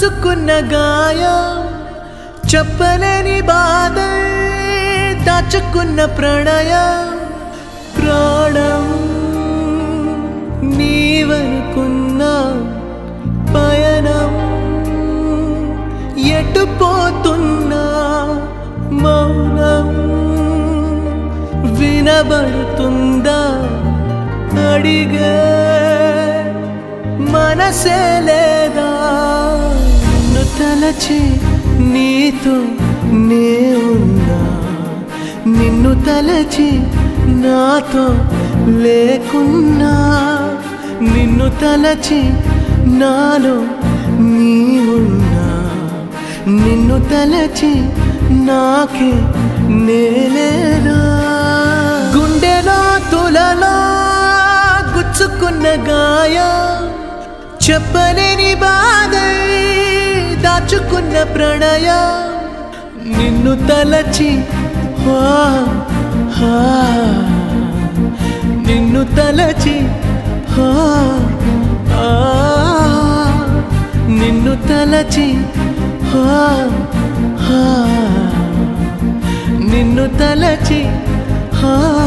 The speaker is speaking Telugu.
గుచ్చుకున్న గాయం చెప్పలేని బాధ దాచుకున్న ప్రణయం ప్రాణం నీవనుకున్నా పయనం ఎటు పోతున్నా మౌనం వినబడుతుందా అడిగే మనసే లేదా నిన్ను తలచి నీతో నే ఉన్నా నిన్ను తలచి నాతో లేకున్నా నిన్ను తలచి నాలో నీ ఉన్నా నిన్ను తలచి నాకే నేలేనా గుండెలో తులలో గుచ్చుకున్న గాయం చెప్పలేని బాధ దాచుకున్న ప్రణయం నిన్ను తలచి ఆ, ఆ, నిన్ను తలచి ఆ, ఆ, నిన్ను తలచి ఆ, ఆ, నిన్ను తలచి ఆ